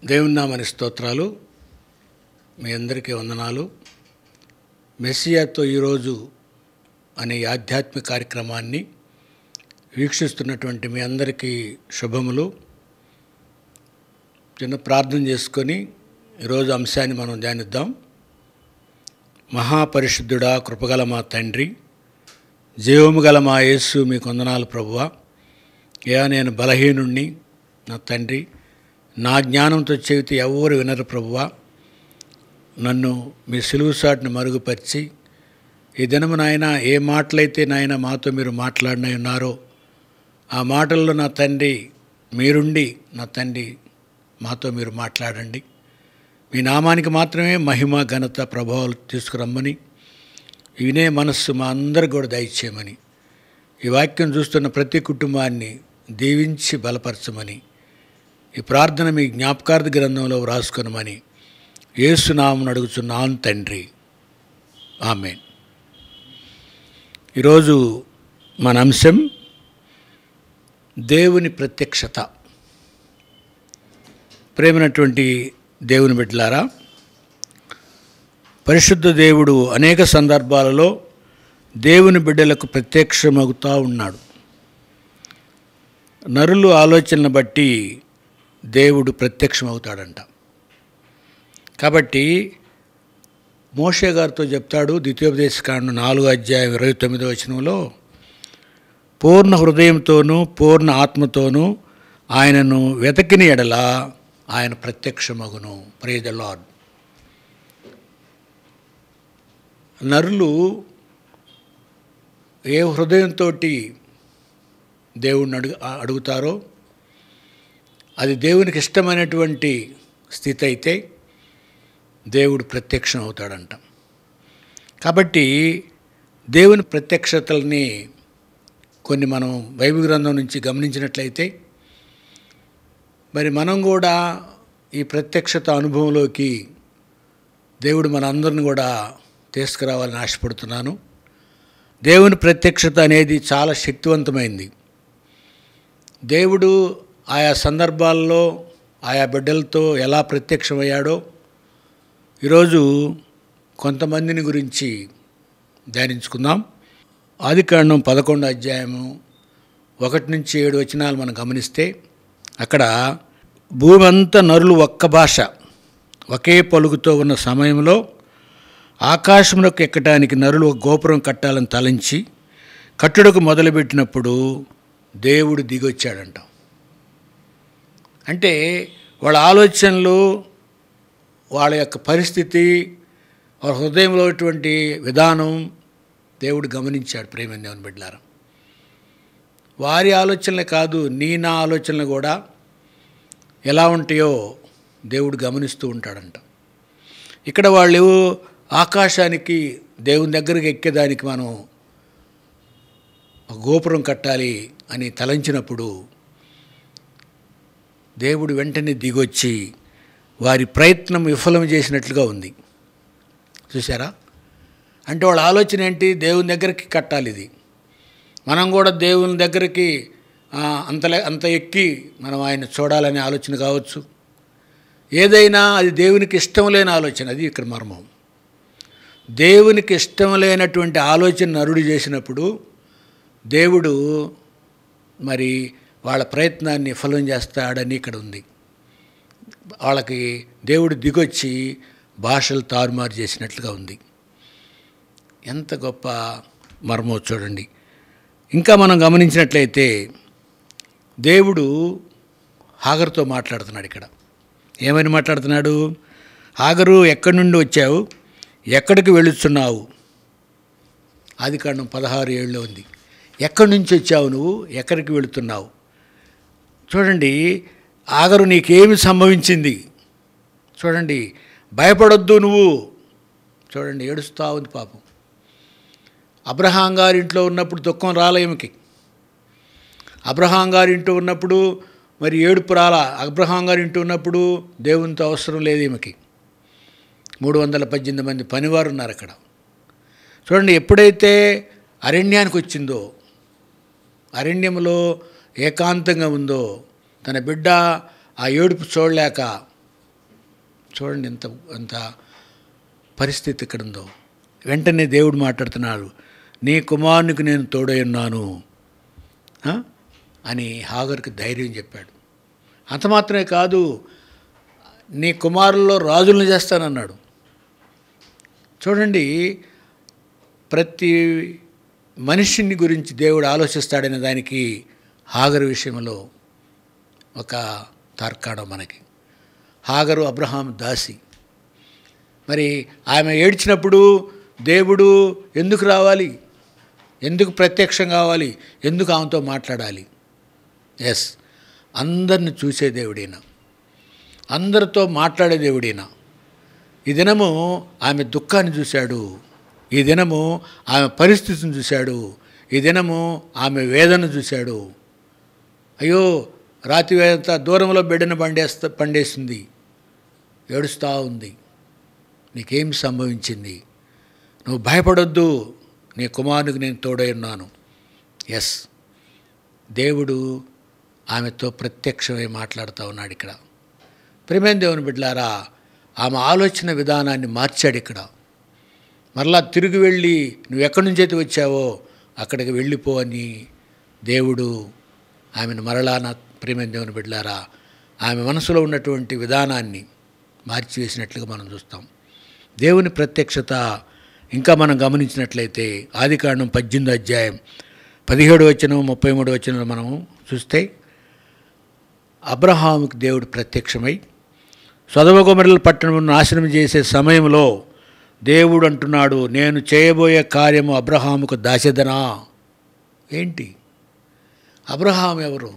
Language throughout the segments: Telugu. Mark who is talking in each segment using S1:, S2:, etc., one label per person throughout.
S1: దేవుని నామని స్తోత్రాలు మీ అందరికీ వందనాలు మెస్సియాతో ఈరోజు అనే ఈ ఆధ్యాత్మిక కార్యక్రమాన్ని వీక్షిస్తున్నటువంటి మీ అందరికీ శుభములు చిన్న ప్రార్థన చేసుకొని ఈరోజు అంశాన్ని మనం ధ్యానిద్దాం మహాపరిశుద్ధుడా కృపగల మా తండ్రి జీవము గల మా యేసు మీ కొందనాలు ప్రభువా యా నేను బలహీనుణ్ణి నా తండ్రి నా జ్ఞానంతో చెబితే ఎవరు వినరు ప్రభువా నన్ను మీ సిలువు సాటును మరుగుపరిచి ఈ దినము నాయన ఏ మాటలైతే నాయన మాతో మీరు మాట్లాడిన ఉన్నారో ఆ మాటల్లో నా తండ్రి మీరుండి నా తండ్రి మాతో మీరు మాట్లాడండి మీ నామానికి మాత్రమే మహిమ ఘనత ప్రభావాలు తీసుకురమ్మని వినే మనస్సు మా అందరికి కూడా దయచేయమని ఈ వాక్యం చూస్తున్న ప్రతి కుటుంబాన్ని దీవించి బలపరచమని ఈ ప్రార్థన మీ జ్ఞాపకార్థ గ్రంథంలో వ్రాసుకొనమని ఏసునామను అడుగుచున్నాను తండ్రి ఆమె ఈరోజు మన అంశం దేవుని ప్రత్యక్షత ప్రేమైనటువంటి దేవుని బిడ్డలారా పరిశుద్ధ దేవుడు అనేక సందర్భాలలో దేవుని బిడ్డలకు ప్రత్యక్షమవుతూ ఉన్నాడు నరులు ఆలోచనను బట్టి దేవుడు ప్రత్యక్షమవుతాడంట కాబట్టి మోషే గారితో చెప్తాడు ద్వితీయోపదేశకాండ నాలుగు అధ్యాయం ఇరవై తొమ్మిదో వచనంలో పూర్ణ హృదయంతోనూ పూర్ణ ఆత్మతోనూ ఆయనను వెతకిన ఎడల ఆయన ప్రత్యక్షమగును ప్రే ద లార్డ్ నరులు ఏ హృదయంతో దేవుణ్ణి అడుగు అడుగుతారో అది దేవునికి ఇష్టమైనటువంటి స్థితి అయితే దేవుడు ప్రత్యక్షం అవుతాడంట కాబట్టి దేవుని ప్రత్యక్షతల్ని కొన్ని మనం బైబిల్ గ్రంథం నుంచి గమనించినట్లయితే మరి మనం కూడా ఈ ప్రత్యక్షత అనుభవంలోకి దేవుడు మనందరిని కూడా తీసుకురావాలని ఆశపడుతున్నాను దేవుని ప్రత్యక్షత అనేది చాలా శక్తివంతమైంది దేవుడు ఆయా సందర్భాల్లో ఆయా బిడ్డలతో ఎలా ప్రత్యక్షమయ్యాడో ఈరోజు కొంతమందిని గురించి ధ్యానించుకుందాం ఆదికాండం పదకొండు అధ్యాయము ఒకటి నుంచి ఏడు వచనాలు మనం గమనిస్తే అక్కడ భూమి అంతా నరులు ఒక్క భాష ఒకే పలుకుతో ఉన్న సమయంలో ఆకాశంలోకి ఎక్కడానికి నరులు ఒక గోపురం కట్టాలని తలంచి కట్టుడకు మొదలుపెట్టినప్పుడు దేవుడు దిగొచ్చాడంట అంటే వాళ్ళ ఆలోచనలు వాళ్ళ యొక్క పరిస్థితి వాళ్ళ హృదయంలో ఉన్నటువంటి విధానం దేవుడు గమనించాడు ప్రేమ దేవుని బిడ్డలారా వారి ఆలోచనలే కాదు నీ నా ఆలోచనలు కూడా ఎలా ఉంటాయో దేవుడు గమనిస్తూ ఉంటాడంట ఇక్కడ వాళ్ళు ఆకాశానికి దేవుని దగ్గరికి ఎక్కేదానికి మనం ఒక గోపురం కట్టాలి అని తలంచినప్పుడు దేవుడు వెంటనే దిగొచ్చి వారి ప్రయత్నం విఫలం చేసినట్లుగా ఉంది చూసారా అంటే వాళ్ళ ఆలోచన ఏంటి దేవుని దగ్గరికి కట్టాలి ఇది మనం కూడా దేవుని దగ్గరికి అంతలే అంత ఎక్కి మనం ఆయన చూడాలనే ఆలోచన కావచ్చు ఏదైనా అది దేవునికి ఇష్టం లేని ఆలోచన అది ఇక్కడ మర్మం దేవునికి ఇష్టం లేనటువంటి ఆలోచన నరుడు చేసినప్పుడు దేవుడు మరి వాళ్ళ ప్రయత్నాన్ని విఫలం చేస్తాడని ఇక్కడ ఉంది వాళ్ళకి దేవుడు దిగొచ్చి భాషలు తారుమారు చేసినట్లుగా ఉంది ఎంత గొప్ప మర్మో చూడండి ఇంకా మనం గమనించినట్లయితే దేవుడు హాగరుతో మాట్లాడుతున్నాడు ఇక్కడ ఏమని మాట్లాడుతున్నాడు హాగరు ఎక్కడి నుండి వచ్చావు ఎక్కడికి వెళుతున్నావు ఆది కాండం పదహారు ఏళ్ళలో ఉంది ఎక్కడి నుంచి వచ్చావు నువ్వు ఎక్కడికి వెళుతున్నావు చూడండి ఆగరు నీకేమి సంభవించింది చూడండి భయపడొద్దు నువ్వు చూడండి ఏడుస్తూ ఉంది పాపం అబ్రహాం గారి ఇంట్లో ఉన్నప్పుడు దుఃఖం రాలేమికి అబ్రహాం గారి ఇంట్లో ఉన్నప్పుడు మరి ఏడుపు రాల అబ్రహాం గారి ఇంట్లో ఉన్నప్పుడు దేవునితో అవసరం లేదు ఈమెకి మూడు వందల పద్దెనిమిది మంది పనివారు ఉన్నారు అక్కడ చూడండి ఎప్పుడైతే అరణ్యానికి వచ్చిందో అరణ్యంలో ఏకాంతంగా ఉందో తన బిడ్డ ఆ ఏడుపు చూడలేక చూడండి ఎంత ఎంత పరిస్థితి ఇక్కడ ఉందో వెంటనే దేవుడు మాట్లాడుతున్నాడు నీ కుమారునికి నేను తోడై ఉన్నాను ఆ? అని హాగర్కి ధైర్యం చెప్పాడు అంత మాత్రమే కాదు నీ కుమారుల్లో రాజులను చేస్తానన్నాడు చూడండి ప్రతి మనిషిని గురించి దేవుడు ఆలోచిస్తాడనే దానికి హాగరు విషయంలో ఒక తార్కాణం మనకి హాగరు అబ్రహాం దాసి మరి ఆమె ఏడ్చినప్పుడు దేవుడు ఎందుకు రావాలి ఎందుకు ప్రత్యక్షం కావాలి ఎందుకు ఆమెతో మాట్లాడాలి ఎస్ అందరిని చూసే దేవుడైనా అందరితో మాట్లాడే దేవుడైనా ఈ దినము ఆమె దుఃఖాన్ని చూశాడు ఈ దినము ఆమె పరిస్థితిని చూశాడు ఈ దినము ఆమె వేదన చూశాడు అయ్యో రాతి వేదంతా దూరంలో బిడ్డను పండేస్తా పండేసింది ఏడుస్తూ ఉంది నీకేం సంభవించింది నువ్వు భయపడొద్దు నీ కుమారునికి నేను తోడై ఉన్నాను ఎస్ దేవుడు ఆమెతో ప్రత్యక్షమై మాట్లాడుతూ ఉన్నాడు ఇక్కడ ప్రేమేం దేవుని బిడ్డలారా ఆమె ఆలోచన విధానాన్ని మార్చాడు ఇక్కడ మరలా తిరిగి వెళ్ళి నువ్వు ఎక్కడి నుంచి అయితే వచ్చావో అక్కడికి వెళ్ళిపో అని దేవుడు ఆమెను మరలా నా ప్రేమేం దేవుని బిడ్డలారా ఆమె మనసులో ఉన్నటువంటి విధానాన్ని మార్చివేసినట్లుగా మనం చూస్తాం దేవుని ప్రత్యక్షత ఇంకా మనం గమనించినట్లయితే ఆదికాండం పద్దెనిమిది అధ్యాయం పదిహేడు వచ్చిన ముప్పై మూడు వచ్చిన మనం చూస్తే అబ్రహాముకి దేవుడు ప్రత్యక్షమై సొదవగొమరల పట్టణం నాశనం చేసే సమయంలో దేవుడు అంటున్నాడు నేను చేయబోయే కార్యము అబ్రహాముకు దాసెదనా ఏంటి అబ్రహాం ఎవరు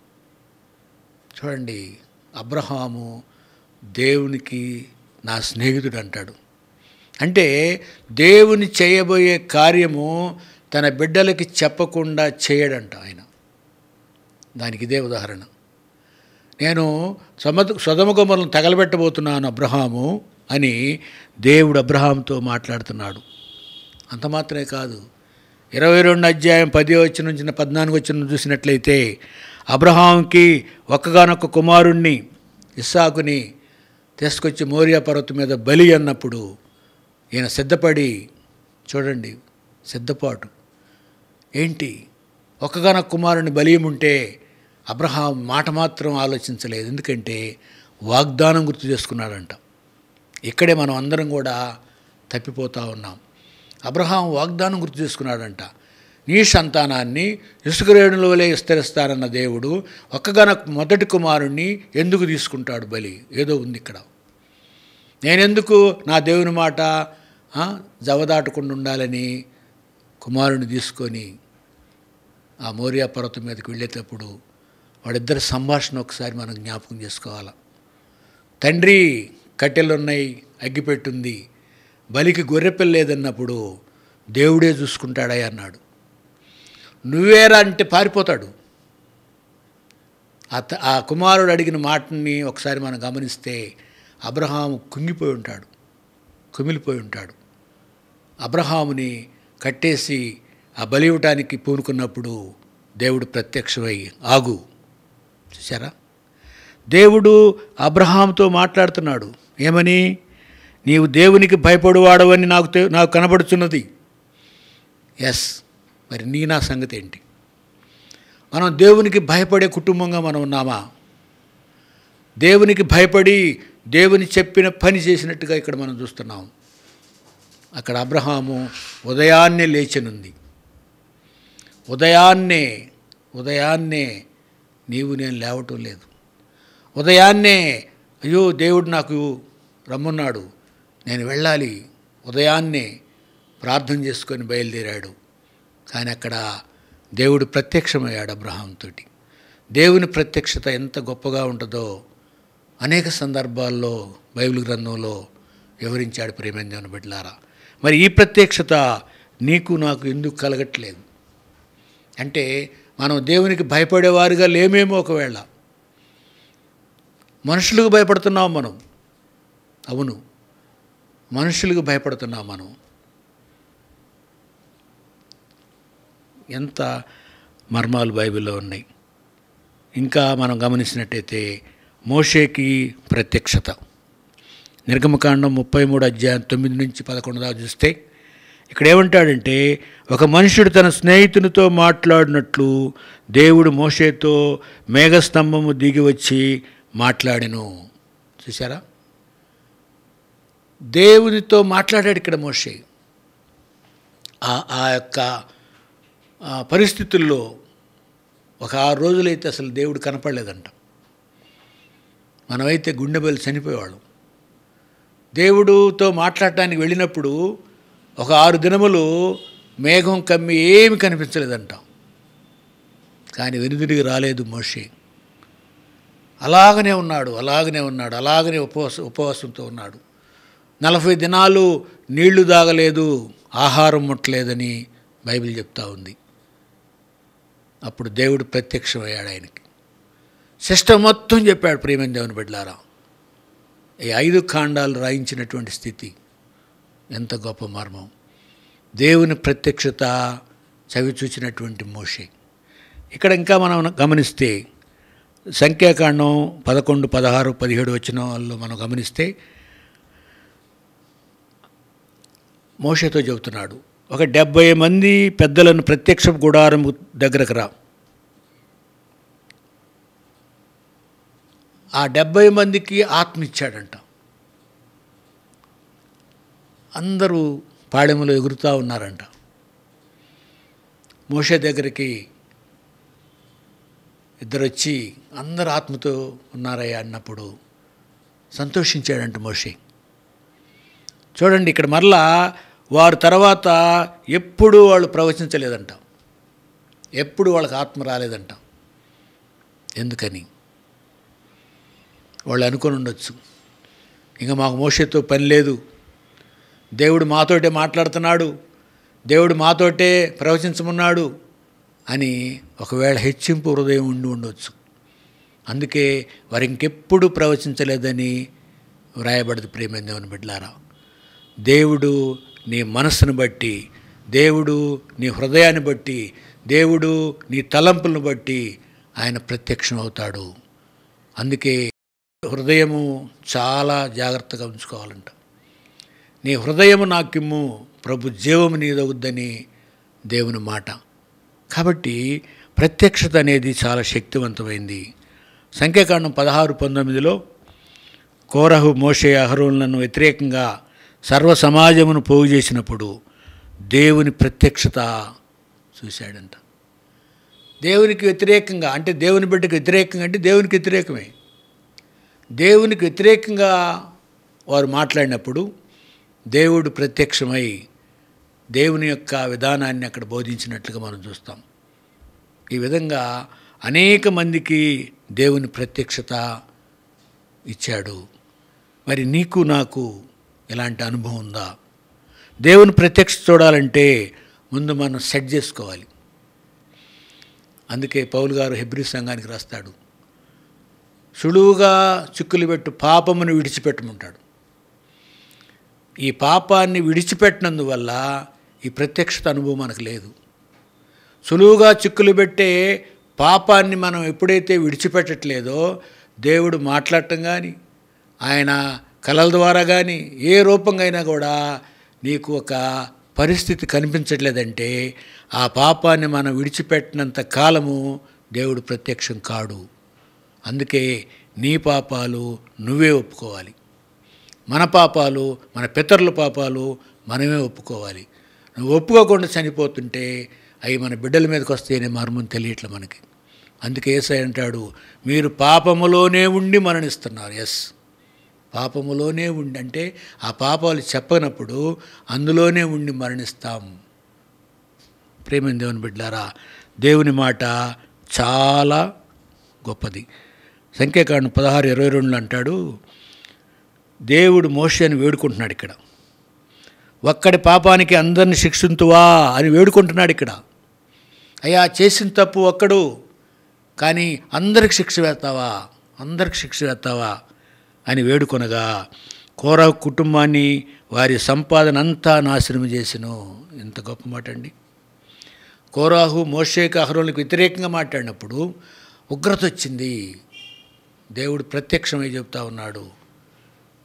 S1: చూడండి అబ్రహాము దేవునికి నా స్నేహితుడు అంటాడు అంటే దేవుని చేయబోయే కార్యము తన బిడ్డలకి చెప్పకుండా చేయడంట ఆయన దానికి ఇదే ఉదాహరణ నేను సమద సొదమగుమలను తగలబెట్టబోతున్నాను అబ్రహాము అని దేవుడు అబ్రహాంతో మాట్లాడుతున్నాడు అంత మాత్రమే కాదు ఇరవై రెండు అధ్యాయం పది వచ్చిన నుంచి పద్నాలుగు వచ్చిన చూసినట్లయితే అబ్రహాంకి ఒక్కగానొక్క కుమారుణ్ణి ఇస్సాకుని తీసుకొచ్చి మోరియా పర్వతం మీద బలి అన్నప్పుడు ఈయన సిద్ధపడి చూడండి సిద్ధపాటు ఏంటి ఒక్కగానొక్క కుమారుని బలియముంటే అబ్రహాం మాట మాత్రం ఆలోచించలేదు ఎందుకంటే వాగ్దానం గుర్తు చేసుకున్నాడంట ఇక్కడే మనం అందరం కూడా తప్పిపోతూ ఉన్నాం అబ్రహాం వాగ్దానం గుర్తు చేసుకున్నాడంట నీ సంతానాన్ని ఇసుకరేణుల వలె విస్తరిస్తానన్న దేవుడు ఒక్కగాన మొదటి కుమారుణ్ణి ఎందుకు తీసుకుంటాడు బలి ఏదో ఉంది ఇక్కడ నేనెందుకు నా దేవుని మాట ఆ, జవదాటకుండా ఉండాలని కుమారుని తీసుకొని ఆ మోరియా పర్వతం మీదకి వెళ్ళేటప్పుడు వాడిద్దరి సంభాషణ ఒకసారి మనం జ్ఞాపకం చేసుకోవాలి తండ్రి కట్టెలున్నాయి అగ్గిపెట్టుంది బలికి గొర్రెపిల్ల లేదన్నప్పుడు దేవుడే చూసుకుంటాడా అన్నాడు నువ్వేరా అంటే పారిపోతాడు ఆ త- ఆ కుమారుడు అడిగిన మాటని ఒకసారి మనం గమనిస్తే అబ్రహాము కుంగిపోయి ఉంటాడు కుమిలిపోయి ఉంటాడు అబ్రహాముని కట్టేసి ఆ బలి ఇవ్వటానికి పూనుకున్నప్పుడు దేవుడు ప్రత్యక్షమై ఆగు చూసారా దేవుడు అబ్రహాంతో మాట్లాడుతున్నాడు ఏమని నీవు దేవునికి భయపడువాడవని నాకు తె- నాకు కనబడుచున్నది ఎస్ మరి నీ నా సంగతి ఏంటి మనం దేవునికి భయపడే కుటుంబంగా మనం ఉన్నామా దేవునికి భయపడి దేవుని చెప్పిన పని చేసినట్టుగా ఇక్కడ మనం చూస్తున్నాం అక్కడ అబ్రహాము ఉదయాన్నే లేచనుంది ఉదయాన్నే ఉదయాన్నే నీవు నేను లేవటం లేదు ఉదయాన్నే అయ్యో దేవుడు నాకు రమ్మన్నాడు నేను వెళ్ళాలి ఉదయాన్నే ప్రార్థన చేసుకొని బయలుదేరాడు కానీ అక్కడ దేవుడు ప్రత్యక్షమయ్యాడు అబ్రహాంతో దేవుని ప్రత్యక్షత ఎంత గొప్పగా ఉంటుందో అనేక సందర్భాల్లో బైబిల్ గ్రంథంలో వివరించాడు ప్రేమేంద్రని బిడ్డలారా మరి ఈ ప్రత్యక్షత నీకు నాకు ఎందుకు కలగట్లేదు అంటే మనం దేవునికి భయపడేవారుగా లేమేమో ఒకవేళ మనుషులకు భయపడుతున్నాం మనం అవును మనుషులకు భయపడుతున్నాం మనం ఎంత మర్మాలు బైబిల్లో ఉన్నాయి ఇంకా మనం గమనించినట్టయితే మోషేకి ప్రత్యక్షత నిర్గమకాండం ముప్పై మూడు అధ్యాయం తొమ్మిది నుంచి పదకొండు దాకా చూస్తే ఇక్కడ ఏమంటాడంటే ఒక మనుషుడు తన స్నేహితునితో మాట్లాడినట్లు దేవుడు మోషేతో మేఘస్తంభము దిగి వచ్చి మాట్లాడెను చూసారా దేవునితో మాట్లాడాడు ఇక్కడ మోషే ఆ- ఆ యొక్క ఆ పరిస్థితుల్లో ఒక ఆరు రోజులైతే అసలు దేవుడు కనపడలేదంట మనమైతే గుండెబెల్లి చనిపోయేవాళ్ళం దేవుడితో మాట్లాడటానికి వెళ్ళినప్పుడు ఒక ఆరు దినములు మేఘం కమ్మి ఏమి కనిపించలేదంట కానీ వెనుదిరిగి రాలేదు మోషే అలాగనే ఉన్నాడు అలాగనే ఉన్నాడు అలాగనే ఉపవాస ఉపవాసంతో ఉన్నాడు నలభై దినాలు నీళ్లు తాగలేదు ఆహారం ముట్టలేదని బైబిల్ చెప్తా ఉంది అప్పుడు దేవుడు ప్రత్యక్షమయ్యాడు ఆయనకి సిస్టమ్ మొత్తం చెప్పాడు ప్రేమైన దేవుని బిడ్డలారా ఈ ఐదు కాండాలు రాయించినటువంటి స్థితి ఎంత గొప్ప మర్మం దేవుని ప్రత్యక్షత చవి చూచినటువంటి మోషే ఇక్కడ ఇంకా మనం గమనిస్తే సంఖ్యాకాండం పదకొండు పదహారు పదిహేడు వచ్చిన వాళ్ళు మనం గమనిస్తే మోషతో చెబుతున్నాడు ఒక డెబ్భై మంది పెద్దలను ప్రత్యక్ష గుడారం దగ్గరకు రా ఆ డెబ్భై మందికి ఆత్మ ఇచ్చాడంట అందరూ పాడెములో ఎగురుతూ ఉన్నారంట మోషే దగ్గరికి ఇద్దరు వచ్చి అందరు ఆత్మతో ఉన్నారయ్యా అన్నప్పుడు సంతోషించాడంట మోషే చూడండి ఇక్కడ మరలా వారు తర్వాత ఎప్పుడు వాళ్ళు ప్రవచించలేదంట ఎప్పుడు వాళ్ళకి ఆత్మ రాలేదంట ఎందుకని వాళ్ళు అనుకొని ఉండొచ్చు ఇంకా మాకు మోషతో పని లేదు దేవుడు మాతోటే మాట్లాడుతున్నాడు దేవుడు మాతోటే ప్రవచించమన్నాడు అని ఒకవేళ హెచ్చింపు హృదయం ఉండి ఉండొచ్చు అందుకే వారు ఇంకెప్పుడు ప్రవచించలేదని వ్రాయబడదు ప్రేమ దేవుని బిడ్డలారా దేవుడు నీ మనస్సును బట్టి దేవుడు నీ హృదయాన్ని బట్టి దేవుడు నీ తలంపులను బట్టి ఆయన ప్రత్యక్షం అవుతాడు అందుకే హృదయము చాలా జాగ్రత్తగా ఉంచుకోవాలంట నీ హృదయము నాకిమ్ము ప్రభు జీవము నీదవుద్దని దేవుని మాట కాబట్టి ప్రత్యక్షత అనేది చాలా శక్తివంతమైంది సంఖ్యాకాండం పదహారు పంతొమ్మిదిలో కోరహు మోషే అహరోన్లను వ్యతిరేకంగా సర్వ సమాజమును పోగు చేసినప్పుడు దేవుని ప్రత్యక్షత చూశాడంట దేవునికి వ్యతిరేకంగా అంటే దేవుని బిడ్డకు వ్యతిరేకంగా అంటే దేవునికి వ్యతిరేకమే దేవునికి వ్యతిరేకంగా వారు మాట్లాడినప్పుడు దేవుడు ప్రత్యక్షమై దేవుని యొక్క విధానాన్ని అక్కడ బోధించినట్లుగా మనం చూస్తాం ఈ విధంగా అనేక మందికి దేవుని ప్రత్యక్షత ఇచ్చాడు మరి నీకు నాకు ఇలాంటి అనుభవం ఉందా దేవుని ప్రత్యక్ష చూడాలంటే ముందు మనం సెట్ చేసుకోవాలి అందుకే పౌలు గారు హెబ్రి సంఘానికి రాస్తాడు సులువుగా చిక్కులు పెట్టు పాపమును విడిచిపెట్టమంటాడు ఈ పాపాన్ని విడిచిపెట్టినందువల్ల ఈ ప్రత్యక్షత అనుభవం మనకు లేదు సులువుగా చిక్కులు పెట్టే పాపాన్ని మనం ఎప్పుడైతే విడిచిపెట్టట్లేదో దేవుడు మాట్లాడటం కానీ ఆయన కళల ద్వారా కానీ ఏ రూపంగా అయినా కూడా నీకు ఒక పరిస్థితి కనిపించట్లేదంటే ఆ పాపాన్ని మనం విడిచిపెట్టినంత కాలము దేవుడు ప్రత్యక్షం కాడు అందుకే నీ పాపాలు నువ్వే ఒప్పుకోవాలి మన పాపాలు మన పితరుల పాపాలు మనమే ఒప్పుకోవాలి నువ్వు ఒప్పుకోకుండా చనిపోతుంటే అవి మన బిడ్డల మీదకి వస్తేనే మర్మం తెలియట్లే మనకి అందుకే ఏసై అంటాడు మీరు పాపములోనే ఉండి మరణిస్తున్నారు ఎస్ పాపములోనే ఉండి అంటే ఆ పాపాలు చెప్పనప్పుడు అందులోనే ఉండి మరణిస్తాం ప్రేమ దేవుని బిడ్డారా దేవుని మాట చాలా గొప్పది సంఖ్యాకాండం పదహారు ఇరవై రెండులో అంటాడు దేవుడు మోషని వేడుకుంటున్నాడు ఇక్కడ ఒక్కడి పాపానికి అందరిని శిక్షింతువా అని వేడుకుంటున్నాడు ఇక్కడ అయ్యా చేసిన తప్పు ఒక్కడు కానీ అందరికి శిక్ష వేస్తావా అందరికి శిక్ష వేస్తావా అని వేడుకొనగా కోర కుటుంబాన్ని వారి సంపాదన అంతా నాశనం చేసిను ఎంత గొప్ప మాట అండి కోరాహు మోషేక అహరోలకు వ్యతిరేకంగా మాట్లాడినప్పుడు ఉగ్రత వచ్చింది దేవుడు ప్రత్యక్షమై చెప్తా ఉన్నాడు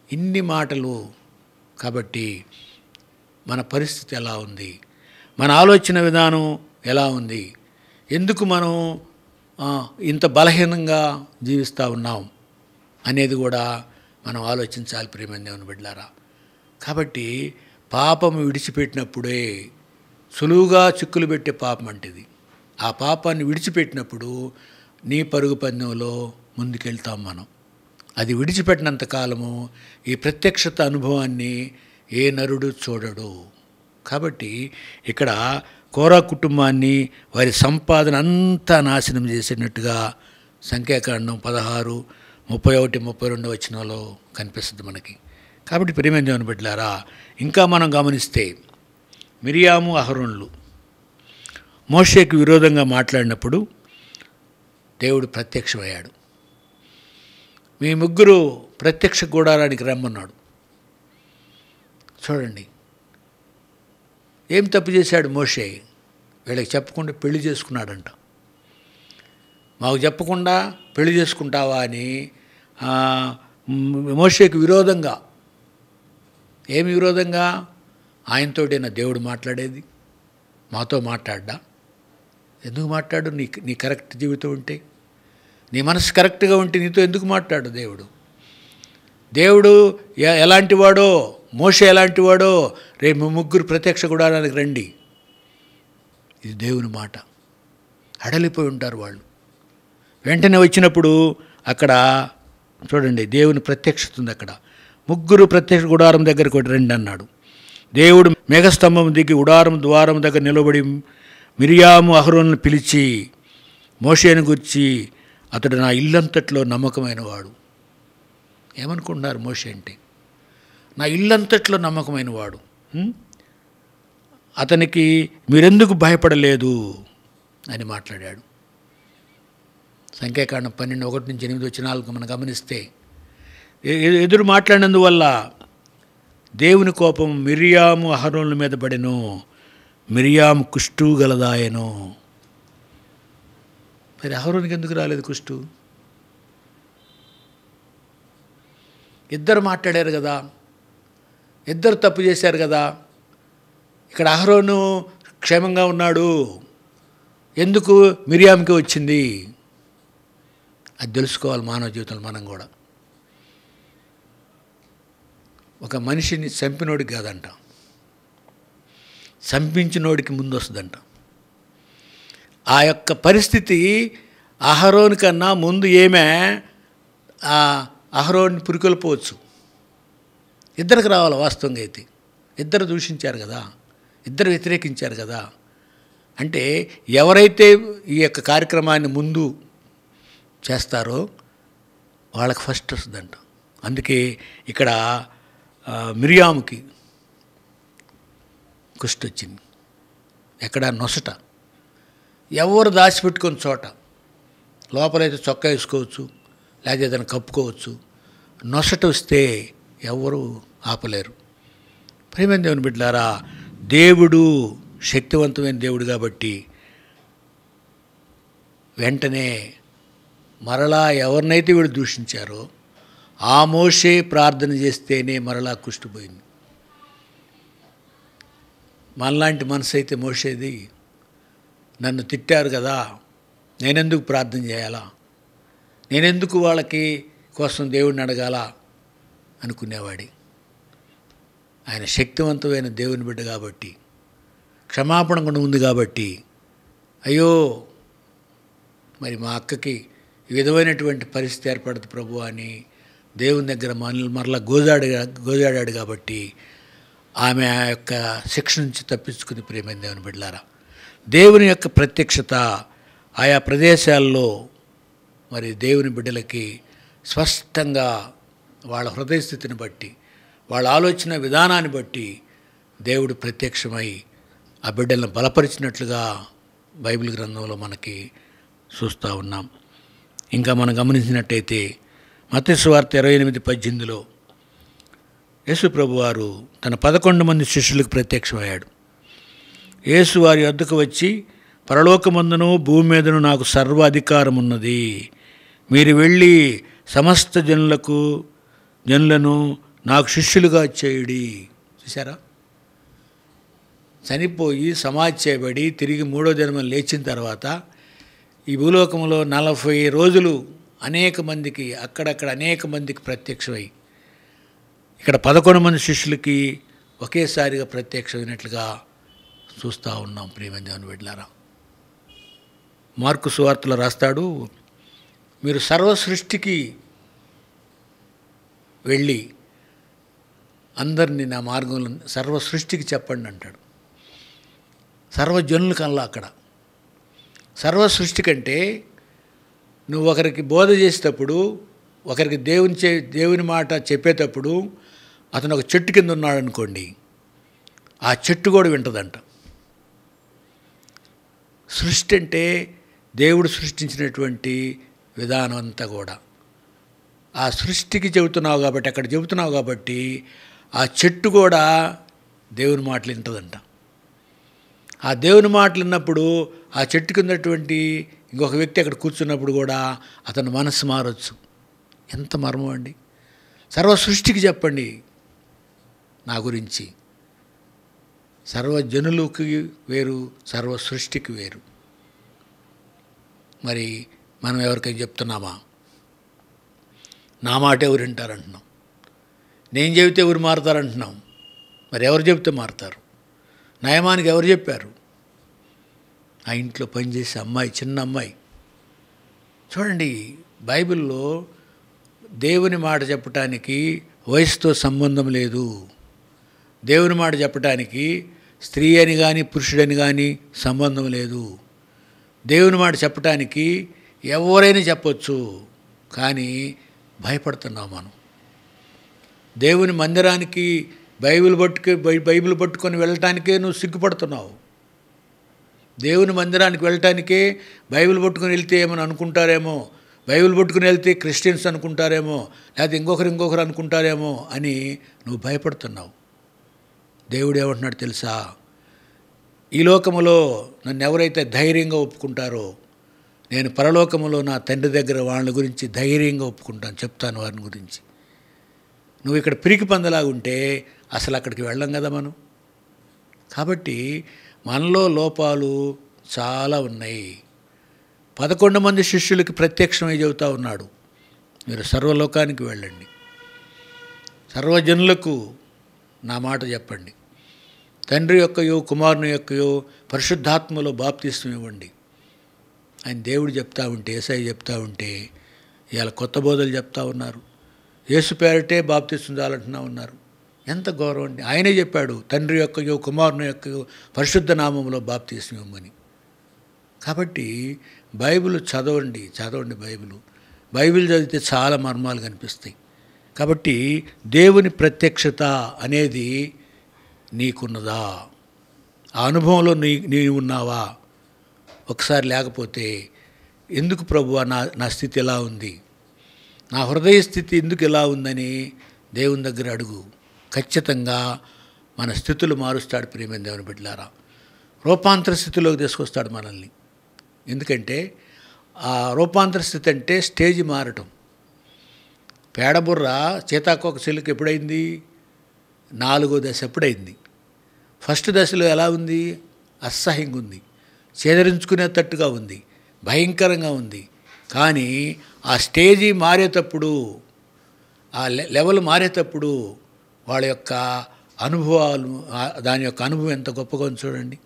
S1: ఇన్ని మాటలు కాబట్టి మన పరిస్థితి ఎలా ఉంది మన ఆలోచన విధానం ఎలా ఉంది ఎందుకు మనం ఆ, ఇంత బలహీనంగా జీవిస్తూ ఉన్నాం అనేది కూడా మనం ఆలోచించాలి ప్రేమ దేవుని బిడ్డారా కాబట్టి పాపము విడిచిపెట్టినప్పుడే సులువుగా చిక్కులు పెట్టే పాపం అంటేది ఆ పాపాన్ని విడిచిపెట్టినప్పుడు నీ పరుగు పందెంలో ముందుకెళ్తాం మనం అది విడిచిపెట్టినంత కాలము ఈ ప్రత్యక్షత అనుభవాన్ని ఏ నరుడు చూడడు కాబట్టి ఇక్కడ కోరా కుటుంబాన్ని వారి సంపాదన అంతా నాశనం చేసినట్టుగా సంఖ్యాకాండం పదహారు ముప్పై ఒకటి ముప్పై రెండు వచనంలో కనిపిస్తుంది మనకి కాబట్టి ప్రేమ దేవుని బిడ్డలారా ఇంకా మనం గమనిస్తే మిరియాము అహరోన్లు మోషేకి విరోధంగా మాట్లాడినప్పుడు దేవుడు ప్రత్యక్షమయ్యాడు మీ ముగ్గురు ప్రత్యక్ష గూడారానికి రమ్మన్నాడు చూడండి ఏం తప్పు చేశాడు మోషే వీళ్ళకి చెప్పకుండా పెళ్లి చేసుకున్నాడంట మాకు చెప్పకుండా పెళ్లి చేసుకుంటావా అని ఆ, మ్, మోషేకి విరోధంగా ఏమి విరోధంగా ఆయనతోటేనా దేవుడు మాట్లాడేది మాతో మాట్లాడ్డా ఎందుకు మాట్లాడు నీ నీ కరెక్ట్ జీవితం ఉంటే నీ మనసు కరెక్ట్గా ఉంటే నీతో ఎందుకు మాట్లాడు దేవుడు దేవుడు ఎ- ఎలాంటి వాడో మోష ఎలాంటి వాడో రేపు ముగ్గురు ప్రత్యక్ష గుడారానికి రండి ఇది దేవుని మాట అడలిపోయి ఉంటారు వాళ్ళు వెంటనే వచ్చినప్పుడు అక్కడ చూడండి దేవుని ప్రత్యక్షత ఉంది అక్కడ ముగ్గురు ప్రత్యక్ష గుడారం దగ్గరికి ఒకటి రండి అన్నాడు దేవుడు మేఘస్తంభం దిగి గుడారం ద్వారం దగ్గర నిలబడి మిరియాము అహరోన్ను పిలిచి మోషేను గుర్చి అతడు నా ఇల్లంతట్లో నమ్మకమైన వాడు ఏమనుకుంటున్నారు మోషే అంటే నా ఇల్లంతట్లో నమ్మకమైన వాడు హ్మ్? అతనికి మీరెందుకు భయపడలేదు అని మాట్లాడాడు సంఖ్యాకాండం పన్నెండు ఒకటి నుంచి ఎనిమిది వచ్చి నాలుగు మనం గమనిస్తే ఎ- ఎ- ఎదురు మాట్లాడినందువల్ల దేవుని కోపం మిరియాము అహరోన్ల మీద పడెను మిరియాము కుష్టు గలదాయను మరి అహరోనికి ఎందుకు రాలేదు కుష్టు ఇద్దరు మాట్లాడారు కదా ఇద్దరు తప్పు చేశారు కదా ఇక్కడ అహరోను క్షేమంగా ఉన్నాడు ఎందుకు మిరియాంకి వచ్చింది అది తెలుసుకోవాలి మానవ జీవితంలో మనం కూడా ఒక మనిషిని చంపినోడికి కాదంట చంపించినోడికి ముందు వస్తుందంట ఆ యొక్క పరిస్థితి అహరోని కన్నా ముందు ఏమే ఆ అహరోని పురికొల్పోవచ్చు ఇద్దరికి రావాలి వాస్తవంగా అయితే ఇద్దరు దూషించారు కదా ఇద్దరు వ్యతిరేకించారు కదా అంటే ఎవరైతే ఈ యొక్క కార్యక్రమాన్ని ముందు చేస్తారో వాళ్ళకి ఫస్ట్ వస్తుందంట అందుకే ఇక్కడ ఆ, మిరియాముకి కుష్టి వచ్చింది ఎక్కడ నొసట ఎవరు దాచిపెట్టుకొని చోట లోపలైతే చొక్కా వేసుకోవచ్చు లేకపోతే ఏదైనా కప్పుకోవచ్చు నొసట వస్తే ఎవరు ఆపలేరు ప్రేమ దేవుని బిడ్డలారా దేవుడు శక్తివంతమైన దేవుడు కాబట్టి వెంటనే మరలా ఎవరినైతే వీడు దూషించారో ఆ మోషే ప్రార్థన చేస్తేనే మరలా కుష్టిపోయింది మనలాంటి మనసు అయితే మోసేది నన్ను తిట్టారు కదా నేనెందుకు ప్రార్థన చేయాలా నేనెందుకు వాళ్ళకి కోసం దేవుడిని అడగాల అనుకునేవాడి ఆయన శక్తివంతమైన దేవుని బిడ్డ కాబట్టి క్షమాపణ కూడా ఉంది కాబట్టి అయ్యో మరి మా అక్కకి ఈ విధమైనటువంటి పరిస్థితి ఏర్పడుతుంది ప్రభు అని దేవుని దగ్గర మన మరలా గోజాడు గోజాడాడు కాబట్టి ఆమె ఆ యొక్క శిక్ష నుంచి తప్పించుకుని ప్రేమైన దేవుని బిడ్డలారా దేవుని యొక్క ప్రత్యక్షత ఆయా ప్రదేశాల్లో మరి దేవుని బిడ్డలకి స్పష్టంగా వాళ్ళ హృదయ స్థితిని బట్టి వాళ్ళ ఆలోచన విధానాన్ని బట్టి దేవుడు ప్రత్యక్షమై ఆ బిడ్డలను బలపరిచినట్లుగా బైబిల్ గ్రంథంలో మనకి చూస్తూ ఉన్నాం ఇంకా మనం గమనించినట్టయితే మత్స్యవార్త ఇరవై ఎనిమిది పద్దెనిమిదిలో యేసు ప్రభు వారు తన పదకొండు మంది శిష్యులకు ప్రత్యక్షమయ్యాడు యేసు వారి వద్దకు వచ్చి పరలోకమందును భూమి మీదను నాకు సర్వ అధికారం ఉన్నది మీరు వెళ్ళి సమస్త జనులకు జనులను నాకు శిష్యులుగా చేయుడి చూసారా చనిపోయి సమాధి చేయబడి తిరిగి మూడో జన్మం లేచిన తర్వాత ఈ భూలోకంలో నలభై రోజులు అనేక మందికి అక్కడక్కడ అనేక మందికి ప్రత్యక్షమై ఇక్కడ పదకొండు మంది శిష్యులకి ఒకేసారిగా ప్రత్యక్షమైనట్లుగా చూస్తూ ఉన్నాం ప్రియమందేవని బిడ్లారా మార్కు సువార్తలో రాస్తాడు మీరు సర్వ సృష్టికి వెళ్ళి అందరినీ నా మార్గంలో సర్వ సృష్టికి చెప్పండి అంటాడు సర్వజనులకల్లా అక్కడ సర్వ సృష్టి కంటే నువ్వు ఒకరికి బోధ చేసేటప్పుడు ఒకరికి దేవుని చే దేవుని మాట చెప్పేటప్పుడు అతను ఒక చెట్టు కింద ఉన్నాడు అనుకోండి ఆ చెట్టు కూడా వింటదంట సృష్టి అంటే దేవుడు సృష్టించినటువంటి విధానం అంతా కూడా ఆ సృష్టికి చెబుతున్నావు కాబట్టి అక్కడ చెబుతున్నావు కాబట్టి ఆ చెట్టు కూడా దేవుని మాటలు వింటదంట ఆ దేవుని మాటలు విన్నప్పుడు ఆ చెట్టు కిందటువంటి ఇంకొక వ్యక్తి అక్కడ కూర్చున్నప్పుడు కూడా అతని మనస్సు మారచ్చు ఎంత మర్మం అండి సర్వ సృష్టికి చెప్పండి నా గురించి సర్వజనులకి వేరు సర్వ సృష్టికి వేరు మరి మనం ఎవరికైనా చెప్తున్నామా నా మాట ఎవరు వింటారంటున్నాం నేను చెబితే ఎవరు మారుతారంటున్నాం మరి ఎవరు చెబితే మారుతారు నయమానికి ఎవరు చెప్పారు ఆ ఇంట్లో పనిచేసే అమ్మాయి చిన్న అమ్మాయి చూడండి బైబిల్లో దేవుని మాట చెప్పటానికి వయసుతో సంబంధం లేదు దేవుని మాట చెప్పటానికి స్త్రీ అని కానీ పురుషుడని కానీ సంబంధం లేదు దేవుని మాట చెప్పటానికి ఎవరైనా చెప్పొచ్చు కానీ భయపడుతున్నాం మనం దేవుని మందిరానికి బైబిల్ పట్టుకు బై- బైబిల్ పట్టుకొని వెళ్ళటానికే నువ్వు సిగ్గుపడుతున్నావు దేవుని మందిరానికి వెళ్ళటానికే బైబిల్ పట్టుకొని వెళ్తే ఏమని అనుకుంటారేమో బైబిల్ పట్టుకుని వెళ్తే క్రిస్టియన్స్ అనుకుంటారేమో లేకపోతే ఇంకొకరు ఇంకొకరు అనుకుంటారేమో అని నువ్వు భయపడుతున్నావు దేవుడు ఏమంటున్నాడు తెలుసా ఈ లోకములో నన్ను ఎవరైతే ధైర్యంగా ఒప్పుకుంటారో నేను పరలోకములో నా తండ్రి దగ్గర వాళ్ళ గురించి ధైర్యంగా ఒప్పుకుంటాను చెప్తాను వారిని గురించి నువ్వు ఇక్కడ పిరికి పందలాగా ఉంటే అసలు అక్కడికి వెళ్ళం కదా మనం కాబట్టి మనలో లోపాలు చాలా ఉన్నాయి పదకొండు మంది శిష్యులకి ప్రత్యక్షమై చెబుతా ఉన్నాడు మీరు సర్వలోకానికి వెళ్ళండి సర్వజనులకు నా మాట చెప్పండి తండ్రి యొక్కయో కుమారుని యొక్కయో పరిశుద్ధాత్మలో బాప్తిస్తం ఇవ్వండి ఆయన దేవుడు చెప్తా ఉంటే ఏసై చెప్తా ఉంటే ఇవాళ కొత్త బోధలు చెప్తా ఉన్నారు యేసు పేరటే బాప్తిస్తం చాలంటున్నా ఉన్నారు ఎంత గౌరవం అండి ఆయనే చెప్పాడు తండ్రి యొక్కయో కుమారుని యొక్కయో పరిశుద్ధ నామంలో బాప్తిస్తం ఇవ్వమని కాబట్టి బైబిల్ చదవండి చదవండి బైబిల్ బైబిల్ చదివితే చాలా మర్మాలు కనిపిస్తాయి కాబట్టి దేవుని ప్రత్యక్షత అనేది నీకున్నదా ఆ అనుభవంలో నీ నీవు ఉన్నావా ఒకసారి లేకపోతే ఎందుకు ప్రభువా నా నా స్థితి ఎలా ఉంది నా హృదయ స్థితి ఎందుకు ఎలా ఉందని దేవుని దగ్గర అడుగు ఖచ్చితంగా మన స్థితులు మారుస్తాడు ప్రేమ దేవుని బిడ్డలారా రూపాంతర స్థితిలోకి తీసుకొస్తాడు మనల్ని ఎందుకంటే ఆ రూపాంతర స్థితి అంటే స్టేజ్ మారటం పేడబుర్ర సీతాకోక చిలుక ఎప్పుడైంది నాలుగో దశ ఎప్పుడైంది ఫస్ట్ దశలో ఎలా ఉంది అసహ్యంగా ఉంది చేదరించుకునేటట్టుగా ఉంది భయంకరంగా ఉంది కానీ ఆ స్టేజీ మారేటప్పుడు ఆ లె- లెవెల్ మారేటప్పుడు వాళ్ళ యొక్క అనుభవాలు ఆ- దాని యొక్క అనుభవం ఎంత గొప్పగా ఉంది చూడండి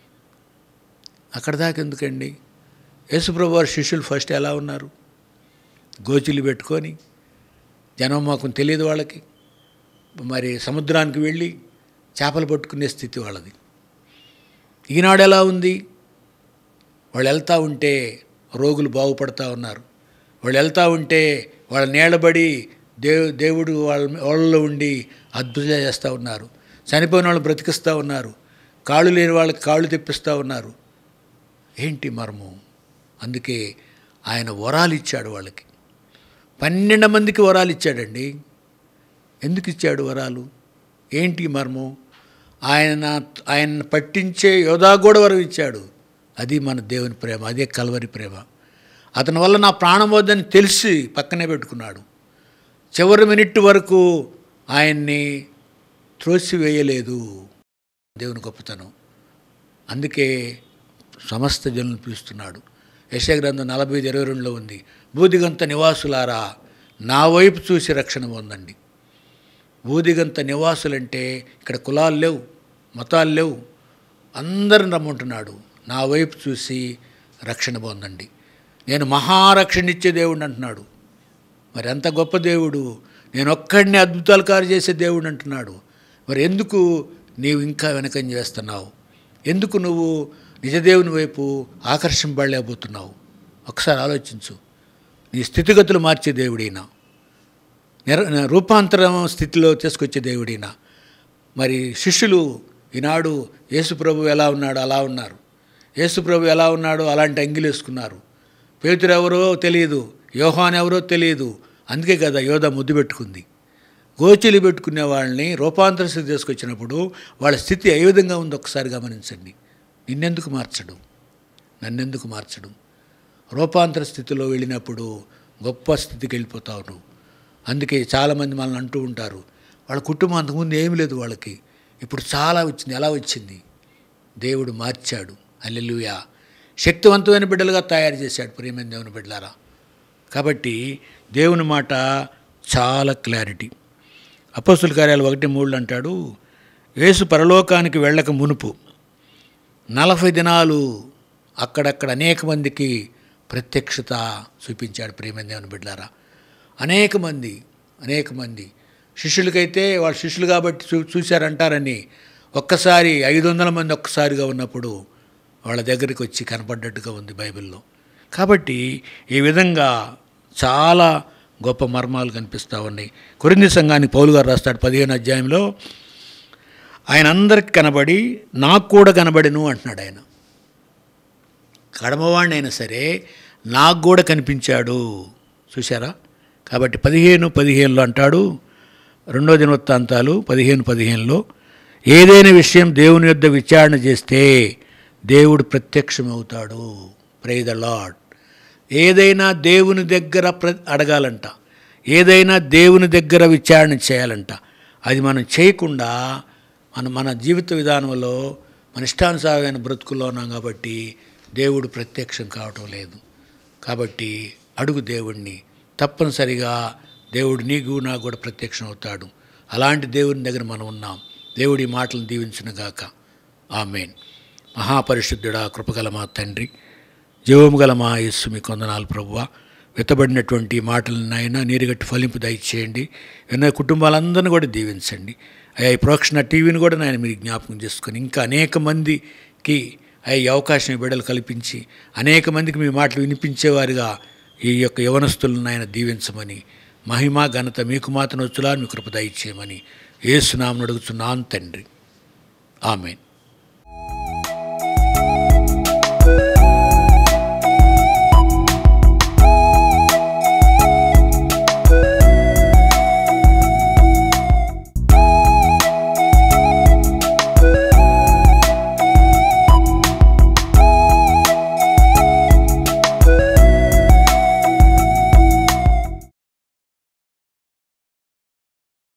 S1: అక్కడ దాకా ఎందుకండి యేసుప్రభు వారి శిష్యులు ఫస్ట్ ఎలా ఉన్నారు గోచిలు పెట్టుకొని జనం మాకు తెలియదు వాళ్ళకి మరి సముద్రానికి వెళ్ళి చేపలు పట్టుకునే స్థితి వాళ్ళది ఈనాడు ఎలా ఉంది వాళ్ళు వెళ్తూ ఉంటే రోగులు బాగుపడతా ఉన్నారు వాళ్ళు వెళ్తూ ఉంటే వాళ్ళ నీళ్ళబడి దేవు దేవుడు వాళ్ళ వాళ్ళలో ఉండి అద్భుతాలు చేస్తూ ఉన్నారు చనిపోయిన వాళ్ళు బ్రతికిస్తూ ఉన్నారు కాళ్ళు లేని వాళ్ళకి కాళ్ళు తెప్పిస్తూ ఉన్నారు ఏంటి మర్మం అందుకే ఆయన వరాలు ఇచ్చాడు వాళ్ళకి పన్నెండు మందికి వరాలు ఇచ్చాడండి ఎందుకు ఇచ్చాడు వరాలు ఏంటి మర్మం ఆయన ఆయన పట్టించే యోధా కూడా వరం ఇచ్చాడు అది మన దేవుని ప్రేమ అదే కల్వరి ప్రేమ అతని వల్ల నా ప్రాణం వద్దని తెలిసి పక్కనే పెట్టుకున్నాడు చివరి మినిట్ వరకు ఆయన్ని త్రోసివేయలేదు దేవుని గొప్పతనం అందుకే సమస్త జనులను పిలుస్తున్నాడు యశగ్రంథం నలభై ఐదు ఇరవై రెండులో ఉంది బూదిగంత నివాసులారా నా వైపు చూసి రక్షణ పొందండి బూదిగంత నివాసులంటే ఇక్కడ కులాలు లేవు మతాలు లేవు అందరిని రమ్మంటున్నాడు నా వైపు చూసి రక్షణ పొందండి నేను మహారక్షణ ఇచ్చే దేవుడిని అంటున్నాడు మరి ఎంత గొప్ప దేవుడు నేను ఒక్కడిని అద్భుతాలు కారు చేసే దేవుడు అంటున్నాడు మరి ఎందుకు నీవు ఇంకా వెనకం చేస్తున్నావు ఎందుకు నువ్వు నిజదేవుని వైపు ఆకర్షింపడలేకపోతున్నావు ఒకసారి ఆలోచించు నీ స్థితిగతులు మార్చే దేవుడైనా నిర రూపాంతరం స్థితిలో తీసుకొచ్చే దేవుడైనా మరి శిష్యులు ఈనాడు యేసుప్రభు ఎలా ఉన్నాడో అలా ఉన్నారు యేసుప్రభు ఎలా ఉన్నాడో అలాంటి అంగిలు వేసుకున్నారు పేతురు ఎవరో తెలియదు యోహాన్ ఎవరో తెలియదు అందుకే కదా యోధ ముద్దు పెట్టుకుంది గోచీలు పెట్టుకునే వాళ్ళని రూపాంతర స్థితి తీసుకొచ్చినప్పుడు వాళ్ళ స్థితి ఏ విధంగా ఉందో ఒకసారి గమనించండి నిన్నెందుకు మార్చడు నన్నెందుకు మార్చడు రూపాంతర స్థితిలో వెళ్ళినప్పుడు గొప్ప స్థితికి వెళ్ళిపోతావు నువ్వు అందుకే చాలామంది మనల్ని అంటూ ఉంటారు వాళ్ళ కుటుంబం అంతకుముందు ఏమీ లేదు వాళ్ళకి ఇప్పుడు చాలా వచ్చింది ఎలా వచ్చింది దేవుడు మార్చాడు అల్లెలుయా శక్తివంతమైన బిడ్డలుగా తయారు చేశాడు ప్రియమైన దేవుని బిడ్డలారా కాబట్టి దేవుని మాట చాలా క్లారిటీ అపోస్తుల కార్యాలు ఒకటి మూడు అంటాడు యేసు పరలోకానికి వెళ్ళక మునుపు నలభై దినాలు అక్కడక్కడ అనేక మందికి ప్రత్యక్షత చూపించాడు ప్రియమైన దేవుని బిడ్డలారా అనేక మంది అనేక మంది శిష్యులకైతే వాళ్ళు శిష్యులు కాబట్టి చూ చూశారంటారని ఒక్కసారి ఐదు వందల మంది ఒక్కసారిగా ఉన్నప్పుడు వాళ్ళ దగ్గరికి వచ్చి కనపడ్డట్టుగా ఉంది బైబిల్లో కాబట్టి ఈ విధంగా చాలా గొప్ప మర్మాలు కనిపిస్తూ ఉన్నాయి కొరింది సంఘానికి పౌలు గారు రాస్తాడు పదిహేను అధ్యాయంలో ఆయన అందరికి కనబడి నాకు కూడా కనబడిను అంటున్నాడు ఆయన కడమవాడిని అయినా సరే నాకు కూడా కనిపించాడు చూసారా కాబట్టి పదిహేను పదిహేనులో అంటాడు రెండో దినవృత్తాంతాలు పదిహేను పదిహేనులో ఏదైనా విషయం దేవుని యొద్ద విచారణ చేస్తే దేవుడు ప్రత్యక్షమవుతాడు ప్రే ద లాడ్ ఏదైనా దేవుని దగ్గర ప్ర అడగాలంట ఏదైనా దేవుని దగ్గర విచారణ చేయాలంట అది మనం చేయకుండా మన మన జీవిత విధానంలో మన ఇష్టానుసారమైన బ్రతుకుల్లో ఉన్నాం కాబట్టి దేవుడు ప్రత్యక్షం కావటం లేదు కాబట్టి అడుగు దేవుణ్ణి తప్పనిసరిగా దేవుడు నీకు నాకు కూడా ప్రత్యక్షం అవుతాడు అలాంటి దేవుని దగ్గర మనం ఉన్నాం దేవుడి మాటలను దీవించునుగాక ఆమెన్ మహాపరిశుద్ధుడా కృపగల మా తండ్రి జీవము గల మా యేసు మీ కొందనాలు ప్రభువ వెతబడినటువంటి మాటలను నాయన నీరుగట్టి ఫలింపు దయచేయండి ఎన్నో కుటుంబాలందరినీ కూడా దీవించండి అయ్యా ఈ ప్రోక్షణ టీవీని కూడా నాయన మీరు జ్ఞాపకం చేసుకొని ఇంకా అనేక మందికి అయ్యా ఈ అవకాశం ఈ బిడ్డలు కల్పించి అనేక మందికి మీ మాటలు వినిపించేవారుగా ఈ యొక్క యవనస్తులను ఆయన దీవించమని మహిమ ఘనత మీకు మాత్రం వచ్చులా మీ కృప దయచేయమని ఏసునామను అడుగుతున్నాను తండ్రి ఆమెన్